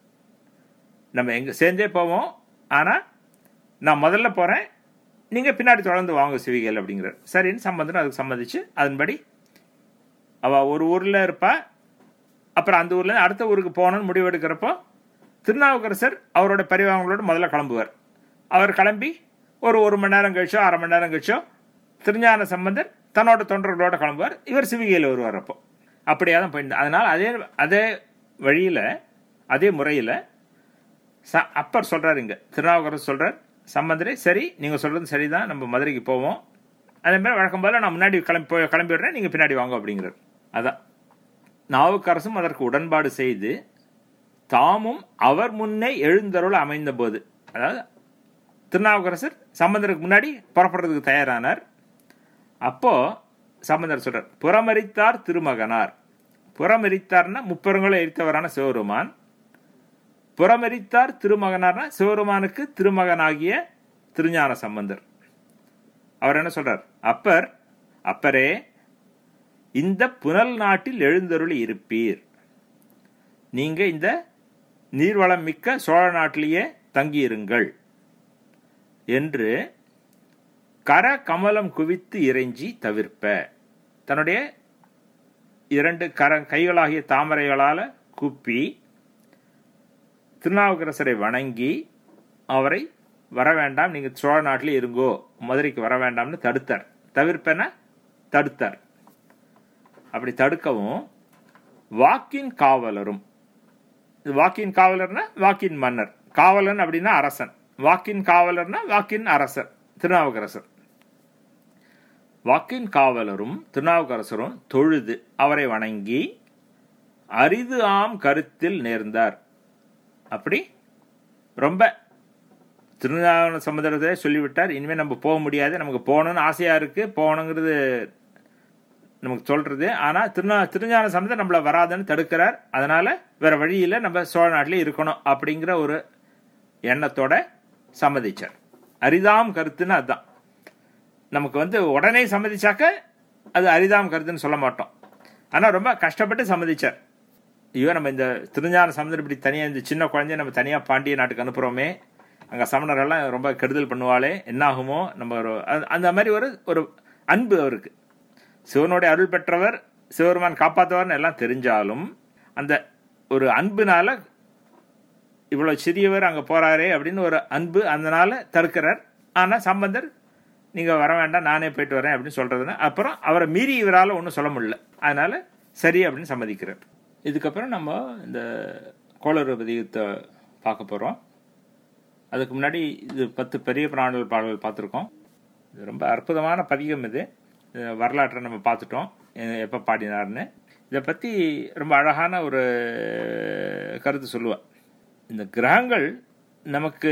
நம்ம எங்கே சேர்ந்தே போவோம் ஆனால் நான் முதல்ல போகிறேன் நீங்கள் பின்னாடி தொடர்ந்து வாங்க சிவிகையில் அப்படிங்கிறார் சரின்னு சம்பந்தம் அதுக்கு சம்மதிச்சு அதன்படி அவள் ஒரு ஊரில் இருப்பா அப்புறம் அந்த ஊரில் அடுத்த ஊருக்கு போகணும்னு முடிவெடுக்கிறப்போ திருநாவுக்கரசர் அவரோட பரிவாரங்களோடு முதல்ல கிளம்புவார் அவர் கிளம்பி ஒரு ஒரு மணி நேரம் கழிச்சோ அரை மணி நேரம் கழிச்சோ திருஞான சம்பந்தர் தன்னோட தொண்டர்களோட கிளம்புவார் இவர் சிவிகையில் வருவார் அப்போ அப்படியே தான் போயிருந்தார் அதனால் அதே அதே வழியில் அதே முறையில் ச அப்பர் சொல்கிறார் இங்கே திருநாவுக்கரசர் சொல்கிறார் சம்பந்தரே சரி நீங்கள் சொல்கிறது சரிதான் நம்ம மதுரைக்கு போவோம் அதே மாதிரி வழக்கம் போல் நான் முன்னாடி கிளம்பி போய் கிளம்பிடுறேன் நீங்கள் பின்னாடி வாங்க அப்படிங்கிறார் அதான் நாவுக்கரசும் அதற்கு உடன்பாடு செய்து தாமும் அவர் முன்னே எழுந்தருள் அமைந்த போது அதாவது திருநாவுக்கரசர் சம்பந்தருக்கு முன்னாடி புறப்படுறதுக்கு தயாரானார் அப்போ சம்பந்தர் சொல்றார் புறமரித்தார் திருமகனார் புறமரித்தார்னா முப்பெருங்களை எரித்தவரான சிவருமான் புறமரித்தார் திருமகனார்னா சிவருமானுக்கு திருமகனாகிய திருஞான சம்பந்தர் அவர் என்ன சொல்றார் அப்பர் அப்பரே இந்த புனல் நாட்டில் எழுந்தருளி இருப்பீர் நீங்க இந்த நீர்வளம் மிக்க சோழ நாட்டிலேயே தங்கியிருங்கள் என்று கர கமலம் குவித்து இறைஞ்சி தவிர்ப்ப தன்னுடைய இரண்டு கர கைகளாகிய தாமரைகளால் குப்பி திருநாவுக்கரசரை வணங்கி அவரை வர வேண்டாம் நீங்கள் சோழ நாட்டிலே இருங்கோ மதுரைக்கு வர வேண்டாம்னு தடுத்தார் தவிர்ப்பென தடுத்தார் அப்படி தடுக்கவும் வாக்கின் காவலரும் வாக்கின் காவலர்னா வாக்கின் மன்னர் காவலன் அப்படின்னா அரசன் வாக்கின் காவலர்னா வாக்கின் அரசர் திருநாவுக்கரசர் வாக்கின் காவலரும் திருநாவுக்கரசரும் தொழுது அவரை வணங்கி அரிது ஆம் கருத்தில் நேர்ந்தார் அப்படி ரொம்ப திருநாவுக்கர சமுதிரத்தை சொல்லிவிட்டார் இனிமேல் நம்ம போக முடியாது நமக்கு போகணும்னு ஆசையாக இருக்குது போகணுங்கிறது நமக்கு சொல்கிறது ஆனால் திருநா திருஞான சமுதிரம் நம்மளை வராதுன்னு தடுக்கிறார் அதனால் வேறு வழியில் நம்ம சோழ நாட்டிலே இருக்கணும் அப்படிங்கிற ஒரு எண்ணத்தோட சம்மதிச்சார் அரிதாம் கருத்துன்னு அதுதான் நமக்கு வந்து உடனே சம்மதிச்சாக்க அது அரிதாம் கருத்துன்னு சொல்ல மாட்டோம் ஆனால் ரொம்ப கஷ்டப்பட்டு சம்மதிச்சார் ஐயோ நம்ம இந்த திருஞான சமுதிரம் இப்படி தனியாக இந்த சின்ன குழந்தைய நம்ம தனியாக பாண்டிய நாட்டுக்கு அனுப்புகிறோமே அங்கே சமணரெல்லாம் ரொம்ப கெடுதல் பண்ணுவாளே என்ன ஆகுமோ நம்ம ஒரு அந்த- அந்த மாதிரி ஒரு ஒரு அன்பு அவருக்கு சிவனுடைய அருள் பெற்றவர் சிவபெருமான் காப்பாற்றுவார்னு எல்லாம் தெரிஞ்சாலும் அந்த ஒரு அன்புனால இவ்வளோ சிறியவர் அங்கே போறாரே அப்படின்னு ஒரு அன்பு அதனால தடுக்கிறார் ஆனால் சம்பந்தர் நீங்கள் வர வேண்டாம் நானே போயிட்டு வரேன் அப்படின்னு சொல்றதுன்னா அப்புறம் அவரை மீறி இவரால் ஒன்றும் சொல்ல முடியல அதனால சரி அப்படின்னு சம்மதிக்கிறார் இதுக்கப்புறம் நம்ம இந்த கோளறு பதிகத்தை பார்க்க போகிறோம் அதுக்கு முன்னாடி இது பத்து பெரிய பிராணல் பாடல்கள் பார்த்துருக்கோம் இது ரொம்ப அற்புதமான பதிகம் இது இது வரலாற்றை நம்ம பார்த்துட்டோம் எப்போ பாடினார்னு இதை பற்றி ரொம்ப அழகான ஒரு கருத்து சொல்லுவேன் இந்த கிரகங்கள் நமக்கு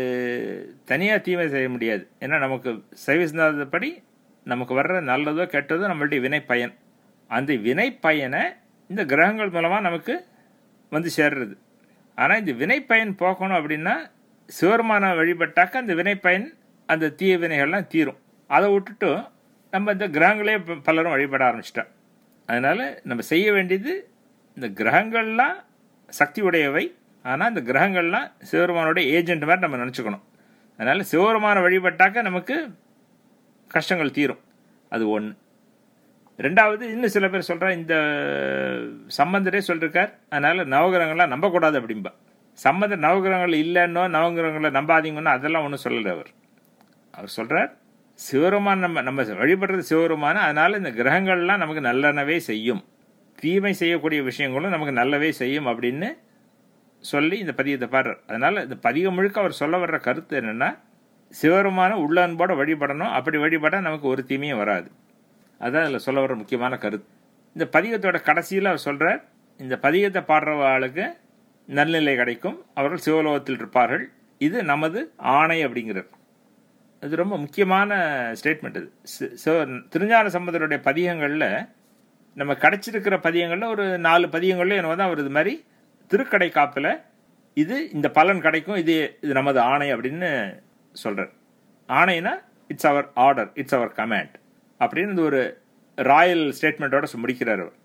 தனியாக தீமை செய்ய முடியாது ஏன்னா நமக்கு சைவ சிந்தாந்தப்படி நமக்கு வர்ற நல்லதோ கெட்டதோ நம்மளுடைய வினை பயன் அந்த வினை பயனை இந்த கிரகங்கள் மூலமாக நமக்கு வந்து சேர்றது ஆனால் இந்த வினை பயன் போக்கணும் அப்படின்னா சிவருமான வழிபட்டாக்க அந்த வினை பயன் அந்த தீய வினைகள்லாம் தீரும் அதை விட்டுட்டு நம்ம இந்த கிரகங்களே ப- பலரும் வழிபட ஆரம்பிச்சிட்டோம் அதனால நம்ம செய்ய வேண்டியது இந்த கிரகங்கள்லாம் சக்தி உடையவை ஆனால் இந்த கிரகங்கள்லாம் சிவருமானோட ஏஜென்ட் மாதிரி நம்ம நினச்சிக்கணும் அதனால சிவருமான வழிபட்டாக்க நமக்கு கஷ்டங்கள் தீரும் அது ஒன்று ரெண்டாவது இன்னும் சில பேர் சொல்றா இந்த சம்பந்தரே சொல்லிருக்கார் அதனால நவகிரகங்கள்லாம் நம்பக்கூடாது அப்படிம்பா சம்பந்தர் நவகிரகங்கள் இல்லைன்னோ நவகிரகங்களை நம்பாதீங்கன்னு அதெல்லாம் ஒன்றும் சொல்லலை அவர் அவர் சொல்றார் சிவருமான் நம்ம நம்ம வழிபடுறது சிவருமான அதனால இந்த கிரகங்கள்லாம் நமக்கு நல்லனவே செய்யும் தீமை செய்யக்கூடிய விஷயங்களும் நமக்கு நல்லவே செய்யும் அப்படின்னு சொல்லி இந்த பதியத்தை பாடுறார் அதனால இந்த பதிகம் முழுக்க அவர் சொல்ல வர்ற கருத்து என்னன்னா சிவருமான உள்ள அன்போட வழிபடணும் அப்படி வழிபட்டா நமக்கு ஒரு தீமையும் வராது அதான் அதில் சொல்ல வர்ற முக்கியமான கருத்து இந்த பதிகத்தோட கடைசியில் அவர் சொல்றார் இந்த பதிகத்தை பாடுறவாளுக்கு நல்நிலை கிடைக்கும் அவர்கள் சிவலோகத்தில் இருப்பார்கள் இது நமது ஆணை அப்படிங்கிறார் அது ரொம்ப முக்கியமான ஸ்டேட்மெண்ட் இது சி- சிவ- திருஞான சம்பந்தருடைய பதிகங்களில் நம்ம கிடைச்சிருக்கிற பதியங்களில் ஒரு நாலு பதியங்கள்ல என்ன தான் அவர் இது மாதிரி திருக்கடை காப்பில் இது இந்த பலன் கிடைக்கும் இது இது நமது ஆணை அப்படின்னு சொல்றார் ஆணைனா it's our order it's our command அப்படின்னு இது ஒரு ராயல் ஸ்டேட்மெண்ட்டோட முடிக்கிறார் அவர்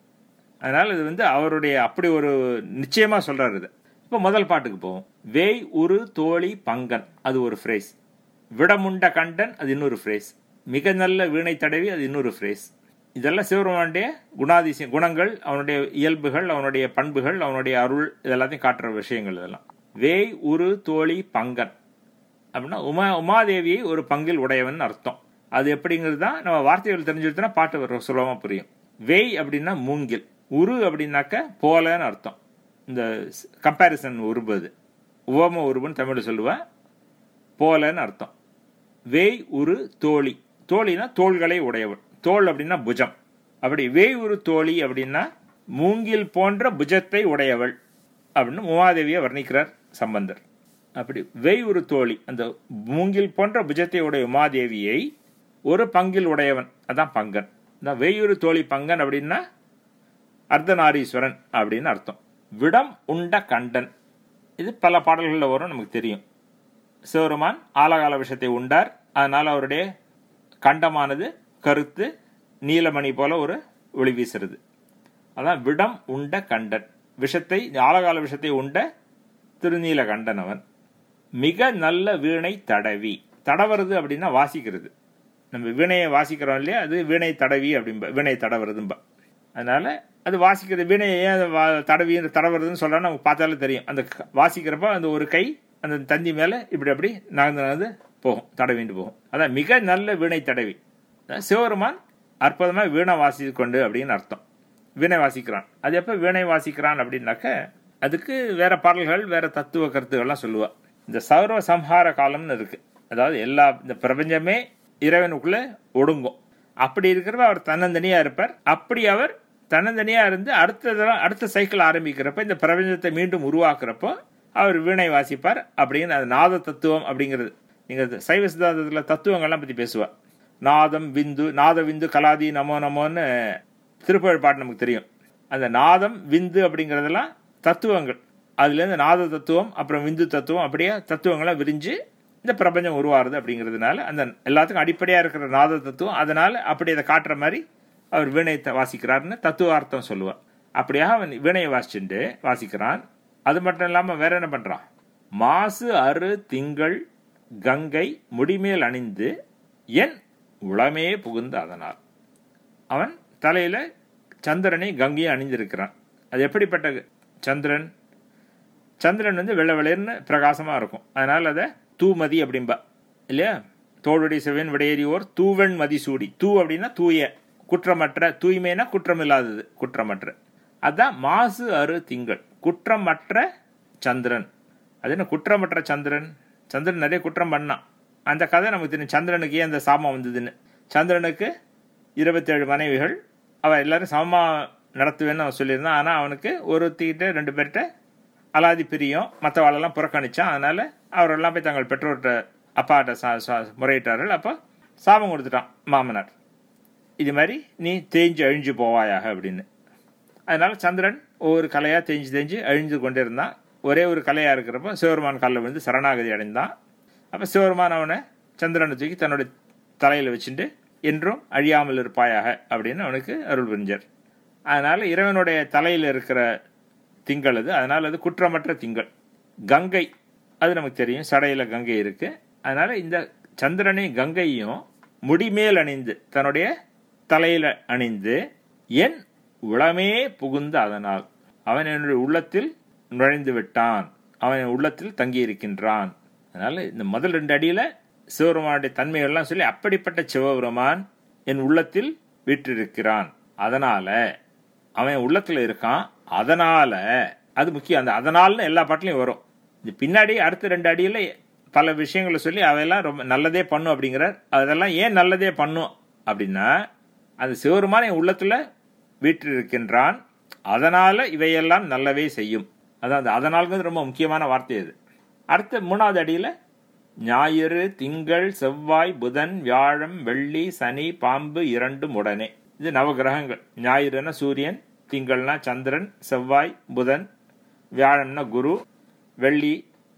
அதனால இது வந்து அவருடைய அப்படி ஒரு நிச்சயமா சொல்றாரு இது இப்போ முதல் பாட்டுக்கு போவோம் வேய் உரு தோழி பங்கன் அது ஒரு ஃப்ரேஸ் விடமுண்ட கண்டன் அது இன்னொரு ஃப்ரேஸ் மிக நல்ல வீணை தடவி அது இன்னொரு ஃப்ரேஸ் இதெல்லாம் சிவருமானுடைய குணாதிசயம் குணங்கள் அவனுடைய இயல்புகள் அவனுடைய பண்புகள் அவனுடைய அருள் இதெல்லாத்தையும் காட்டுற விஷயங்கள் இதெல்லாம் வேய் உரு தோழி பங்கன் அப்படின்னா உமா உமாதேவியை ஒரு பங்கில் உடையவன் அர்த்தம் அது எப்படிங்கிறது தான் நம்ம வார்த்தைகள் தெரிஞ்சுக்கிட்டோம்னா பாட்டு வர சுலபமாக புரியும் வேய் அப்படின்னா மூங்கில் உரு அப்படின்னாக்க போலன்னு அர்த்தம் இந்த கம்பேரிசன் உருபு அது உவம உருபுன்னு தமிழில் சொல்லுவேன் போலன்னு அர்த்தம் வேய் உரு தோழி தோழினா தோள்களை உடையவள் தோள் அப்படின்னா புஜம் அப்படி வேய் உரு தோழி அப்படின்னா மூங்கில் போன்ற புஜத்தை உடையவள் அப்படின்னு உமாதேவியை வர்ணிக்கிறார் சம்பந்தர் அப்படி வேய் உரு தோழி அந்த மூங்கில் போன்ற புஜத்தை உடைய உமாதேவியை ஒரு பங்கில் உடையவன் அதான் பங்கன் இந்த வேயுரு தோழி பங்கன் அப்படின்னா அர்த்தநாரீஸ்வரன் அப்படின்னு அர்த்தம் விடம் உண்ட கண்டன் இது பல பாடல்களில் வரும் நமக்கு தெரியும் சிவருமான் ஆலகால விஷத்தை உண்டார் அதனால் அவருடைய கண்டமானது கருத்து நீலமணி போல ஒரு ஒளி வீசுறது அதான் விடம் உண்ட கண்டன் விஷத்தை ஆலகால விஷத்தை உண்ட திருநீல கண்டன் அவன் மிக நல்ல வீணை தடவி தடவறது அப்படின்னா வாசிக்கிறது நம்ம வீணையை வாசிக்கிறோம் இல்லையா அது வீணை தடவி அப்படிம்பா வீணை தடவுறதும்பா அதனால அது வாசிக்கிறது வீணையை ஏன் அது வா- தடவி தடவுறதுன்னு சொல்றோம்னா நமக்கு பார்த்தாலே தெரியும் அந்த க- வாசிக்கிறப்ப அந்த ஒரு கை அந்த தந்தி மேல இப்படி அப்படி நகர்ந்து நகர்ந்து போகும் தடவிட்டு போகும் அதான் மிக நல்ல வீணை தடவி அதான் சிவருமான் அற்புதமா வீணை வாசித்து கொண்டு அப்படின்னு அர்த்தம் வீணை வாசிக்கிறான் அது எப்ப வீணை வாசிக்கிறான் அப்படின்னாக்க அதுக்கு வேற பாடல்கள் வேற தத்துவ கருத்துக்கள்லாம் சொல்லுவா இந்த சௌரவ சம்ஹார காலம்னு இருக்கு அதாவது எல்லா இந்த பிரபஞ்சமே இறைவனுக்குள்ள ஒடுங்கும் அப்படி இருக்கிறப்ப அவர் தன்னந்தனியா இருப்பார் அப்படி அவர் தன்னந்தனியா இருந்து அடுத்த தடவை- அடுத்த சைக்கிள் ஆரம்பிக்கிறப்ப இந்த பிரபஞ்சத்தை மீண்டும் உருவாக்குறப்போ அவர் வீணை வாசிப்பார் அப்படின்னு அது நாத தத்துவம் அப்படிங்கிறது நீங்க சைவ சித்தாந்தத்துல தத்துவங்கள்லாம் பத்தி பேசுவார் நாதம் விந்து நாத விந்து கலாதி நமோ நமோன்னு திருப்புகழ் பாட்டு நமக்கு தெரியும் அந்த நாதம் விந்து அப்படிங்கிறதெல்லாம் தத்துவங்கள் அதுலேருந்து நாத தத்துவம் அப்புறம் விந்து தத்துவம் அப்படியே தத்துவங்களாம் விரிஞ்சு இந்த பிரபஞ்சம் உருவாருது அப்படிங்கிறதுனால அந்த எல்லாத்துக்கும் அடிப்படையாக இருக்கிற நாத தத்துவம் அதனால அப்படி அதை காட்டுற மாதிரி அவர் வீணை த- வாசிக்கிறாருன்னு தத்துவார்த்தம் சொல்லுவார் அப்படியாக அவன் வீணையை வாசிச்சுட்டு வாசிக்கிறான் அது மட்டும் இல்லாமல் வேற என்ன பண்ணுறான் மாசு அரு திங்கள் கங்கை முடிமேல் அணிந்து என் உளமே புகுந்து அதனால் அவன் தலையில் சந்திரனை கங்கையை அணிந்திருக்கிறான் அது எப்படிப்பட்ட சந்திரன் சந்திரன் வந்து வெள்ளை வெளிர்னு பிரகாசமாக இருக்கும் அதனால் அதை தூமதி அப்படிம்பா இல்லையா தோளுடைய செவன் விடையேறியோர் தூவன் மதிசூடி தூ அப்படின்னா தூய குற்றமற்ற தூய்மைனா குற்றமில்லாதது குற்றமற்ற அதான் மாசு அரு திங்கள் குற்றமற்ற சந்திரன் அது என்ன குற்றமற்ற சந்திரன் சந்திரன் நிறைய குற்றம் பண்ணான் அந்த கதை நமக்கு தெரியும் சந்திரனுக்கு ஏன் அந்த சாபம் வந்ததுன்னு சந்திரனுக்கு இருபத்தேழு மனைவிகள் அவன் எல்லாரும் சமமாக நடத்துவேன்னு அவன் சொல்லியிருந்தான் ஆனால் அவனுக்கு ஒருத்திக்கிட்ட ரெண்டு பேர்கிட்ட அலாதி பிரியம் மற்றவாளெல்லாம் புறக்கணிச்சான் அதனால் அவரெல்லாம் போய் தங்கள் பெற்றோர்கிட்ட அப்பாட்ட சா சா முறையிட்டார்கள் அப்போ சாபம் கொடுத்துட்டான் மாமனார் இது மாதிரி நீ தேஞ்சு அழிஞ்சு போவாயாக அப்படின்னு அதனால சந்திரன் ஒவ்வொரு கலையாக தேஞ்சு தேஞ்சு அழிஞ்சு கொண்டே இருந்தான் ஒரே ஒரு கலையாக இருக்கிறப்போ சிவருமான் காலில் விழுந்து சரணாகதி அடைந்தான் அப்போ சிவருமான் அவனை சந்திரனை தூக்கி தன்னுடைய தலையில் வச்சுட்டு என்றும் அழியாமல் இருப்பாயாக அப்படின்னு அவனுக்கு அருள் புரிஞ்சார் அதனால் இறைவனுடைய தலையில் இருக்கிற திங்கள் அது அதனால் அது குற்றமற்ற திங்கள் கங்கை அது நமக்கு தெரியும் சடையில் கங்கை இருக்கு அதனால இந்த சந்திரனை கங்கையும் முடிமேல் அணிந்து தன்னுடைய தலையில் அணிந்து என் உளமே புகுந்து அதனால் அவன் என்னுடைய உள்ளத்தில் நுழைந்து விட்டான் அவன் என் உள்ளத்தில் தங்கியிருக்கின்றான் அதனால இந்த முதல் ரெண்டு அடியில் சிவபெருமானுடைய தன்மைகள்லாம் சொல்லி அப்படிப்பட்ட சிவபெருமான் என் உள்ளத்தில் வீற்றிருக்கிறான் அதனால அவன் உள்ளத்துல இருக்கான் அதனால அது முக்கியம் அந்த அதனால்னு எல்லா பாட்டிலையும் வரும் இது பின்னாடி அடுத்த ரெண்டு அடியில் பல விஷயங்களை சொல்லி அவையெல்லாம் ரொம்ப நல்லதே பண்ணும் அப்படிங்கிறார் அதெல்லாம் ஏன் நல்லதே பண்ணும் அப்படின்னா அந்த சிவருமான என் உள்ளத்துல வீற்றிருக்கின்றான் அதனால இவையெல்லாம் நல்லவே செய்யும் அதான் அந்த அதனால்ங்கிறது ரொம்ப முக்கியமான வார்த்தை அது அடுத்த மூணாவது அடியில் ஞாயிறு திங்கள் செவ்வாய் புதன் வியாழம் வெள்ளி சனி பாம்பு இரண்டும் உடனே இது நவகிரகங்கள் ஞாயிறுனா சூரியன் திங்கள்னா சந்திரன் செவ்வாய் புதன் வியாழம்னா குரு வெள்ளி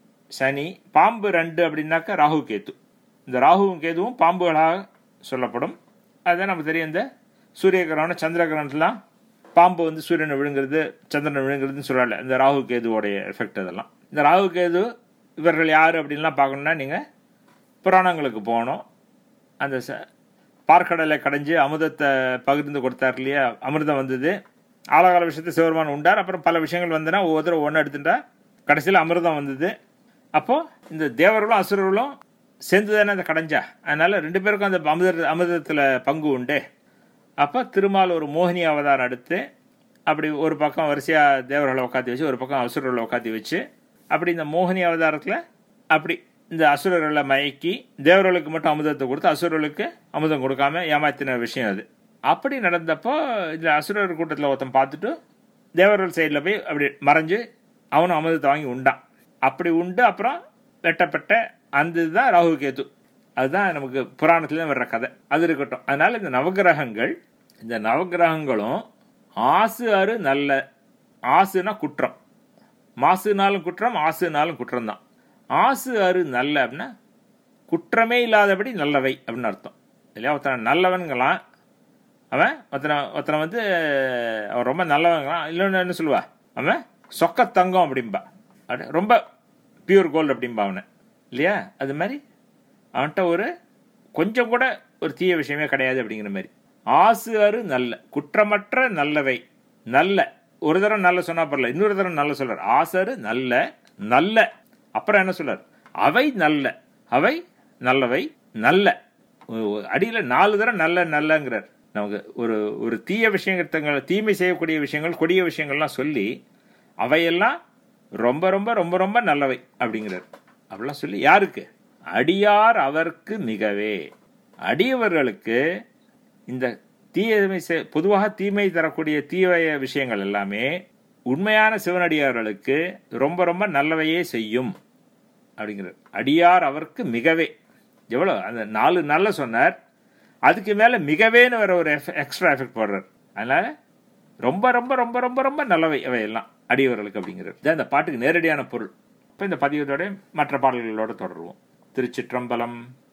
சனி பாம்பு ரெண்டு அப்படின்னாக்கா ராகு கேத்து இந்த ராகுவும் கேதுவும் பாம்புகளாக சொல்லப்படும் அதுதான் நமக்கு தெரியும் இந்த சூரிய கிரகணம் சந்திர கிரகணத்துலாம் பாம்பு வந்து சூரியனை விழுங்குறது சந்திரனை விழுங்குறதுன்னு சொல்லல இந்த ராகு கேதுவோடைய எஃபெக்ட் அதெல்லாம் இந்த ராகு கேது இவர்கள் யார் அப்படின்லாம் பார்க்கணுன்னா நீங்கள் புராணங்களுக்கு போகணும் அந்த ச பார்க்கடலை கடைஞ்சு அமுதத்தை பகிர்ந்து கொடுத்தார் இல்லையா அமிர்தம் வந்தது ஆழகால விஷயத்தை சிவருமான் உண்டார் அப்புறம் பல விஷயங்கள் வந்தனா ஒவ்வொருத்தரும் ஒன்று எடுத்துட்டா கடைசியில் அமிர்தம் வந்தது அப்போது இந்த தேவர்களும் அசுரர்களும் சேர்ந்து தானே அந்த கடைஞ்சா அதனால ரெண்டு பேருக்கும் அந்த அமிர்த அமிர்தத்தில் பங்கு உண்டு அப்போ திருமால் ஒரு மோகினி அவதாரம் எடுத்து அப்படி ஒரு பக்கம் வரிசையாக தேவர்களை உட்காத்தி வச்சு ஒரு பக்கம் அசுரர்களை உட்காத்தி வச்சு அப்படி இந்த மோகினி அவதாரத்தில் அப்படி இந்த அசுரர்களை மயக்கி தேவர்களுக்கு மட்டும் அமுதத்தை கொடுத்து அசுரர்களுக்கு அமுதம் கொடுக்காம ஏமாத்தின விஷயம் அது அப்படி நடந்தப்போ இந்த அசுரர் கூட்டத்தில் ஒருத்தன் பார்த்துட்டு தேவர்கள் சைடில் போய் அப்படி மறைஞ்சு அவனும் அமுதத்தை வாங்கி உண்டான் அப்படி உண்டு அப்புறம் வெட்டப்பட்ட அந்த இதுதான் ராகு கேது அதுதான் நமக்கு புராணத்துல வர்ற கதை அது இருக்கட்டும் அதனால இந்த நவகிரகங்கள் இந்த நவகிரகங்களும் ஆசு அரு நல்ல ஆசுனா குற்றம் மாசுனாலும் குற்றம் ஆசுனாலும் குற்றம் தான் ஆசு அரு நல்ல அப்படின்னா குற்றமே இல்லாதபடி நல்லவை அப்படின்னு அர்த்தம் இல்லையா ஒருத்தனை நல்லவன்களாம் அவன் ஒருத்தனை ஒருத்தனை வந்து அவன் ரொம்ப நல்லவங்களாம் இல்லைன்னு என்ன சொல்லுவா அவன் சொக்க தங்கம் அப்படிம்பா அப்படி ரொம்ப பியூர் கோல்டு அப்படிம்பா அவனை இல்லையா அது மாதிரி அவன்கிட்ட ஒரு கொஞ்சம் கூட ஒரு தீய விஷயமே கிடையாது அப்படிங்கிற மாதிரி ஆசு அரு நல்ல குற்றமற்ற நல்லவை நல்ல ஒரு தரம் நல்ல சொன்னா பரல இன்னொரு தரம் நல்ல சொல்றார் ஆசரு நல்ல நல்ல அப்புறம் என்ன சொல்றார் அவை நல்ல அவை நல்லவை நல்ல அடியில நாலு தரம் நல்ல நல்லங்கிறார் நமக்கு ஒரு ஒரு தீய விஷயங்கள் தீமை செய்யக்கூடிய விஷயங்கள் கொடிய விஷயங்கள்லாம் சொல்லி அவையெல்லாம் ரொம்ப ரொம்ப ரொம்ப ரொம்ப நல்லவை அப்படிங்கிறார் அப்படிலாம் சொல்லி யாருக்கு அடியார் அவர்க்கு மிகவே அடியவர்களுக்கு இந்த தீமை பொதுவாக தீமை தரக்கூடிய தீய விஷயங்கள் எல்லாமே உண்மையான சிவனடியார்களுக்கு ரொம்ப ரொம்ப நல்லவையே செய்யும் அப்படிங்கிறார் அடியார் அவருக்கு மிகவே எவ்வளோ அந்த நாலு நல்ல சொன்னார் அதுக்கு மேலே மிகவேன்னு வர ஒரு எக்ஸ்ட்ரா எஃபெக்ட் போடுறார் அதனால ரொம்ப ரொம்ப ரொம்ப ரொம்ப ரொம்ப நல்லவை அவையெல்லாம் அடியவர்களுக்கு அப்படிங்கிறது இதான் இந்த பாட்டுக்கு நேரடியான பொருள் இப்போ இந்த பதிவத்தோட மற்ற பாடல்களோட தொடருவோம் திருச்சிற்றம்பலம்